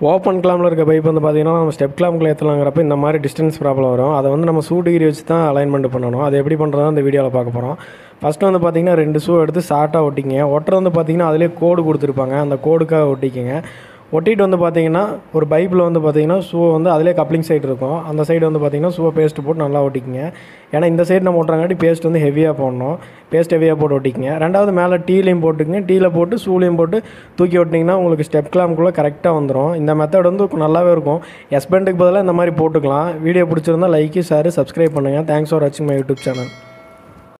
open கிளாமில் இருக்க pipe வந்து பார்த்தீங்கன்னா நம்ம ஸ்டெப் கிளாம்குள்ளே ஏற்றலாங்கிறப்ப இந்த மாதிரி டிஸ்டன்ஸ் ப்ராப்ளம் வரும் அதை வந்து நம்ம ஷூ டிகிரி வச்சு தான் அலைன்மெண்ட் பண்ணணும் அது எப்படி பண்ணுறதா இந்த வீடியோவில் பார்க்க போகிறோம் ஃபஸ்ட்டு வந்து பார்த்தீங்கன்னா ரெண்டு ஷூ எடுத்து ஷார்ட்டாக ஒட்டிங்க ஒட்டுறது வந்து பார்த்தீங்கன்னா அதிலே கோடு கொடுத்துருப்பாங்க அந்த கோடுக்காக ஒட்டிக்கங்க ஒட்டிட்டு வந்து பார்த்தீங்கன்னா ஒரு பைப்பில் வந்து பார்த்தீங்கன்னா ஷூ வந்து அதிலே கப்ளிங் சைடு இருக்கும் அந்த சைடு வந்து பார்த்தீங்கன்னா ஷூவை பேஸ்ட் போட்டு நல்லா ஒட்டிக்கிங்க ஏன்னா இந்த சைடு நம்ம ஒட்டுறாங்காட்டி பேஸ்ட் வந்து ஹெவியாக போடணும் பேஸ்ட் ஹெவியாக போட்டு ஒட்டிக்கிங்க ரெண்டாவது மேலே டீலையும் போட்டுக்குங்க டீயில் போட்டு ஷூலையும் போட்டு தூக்கி ஒட்டினீங்கன்னா உங்களுக்கு ஸ்டெப் கிளாம்குள்ளே கரெக்டாக வந்துடும் இந்த மெத்தட் வந்து நல்லாவே இருக்கும் எஸ்பெண்டுக்கு பதிலாக இந்த மாதிரி போட்டுக்கலாம் வீடியோ பிடிச்சிருந்தா லைக்கு ஷேர் சப்ஸ்கிரைப் பண்ணுங்கள் தேங்க்ஸ் ஃபார் வாட்சிங் மை யூடியூப் சேனல்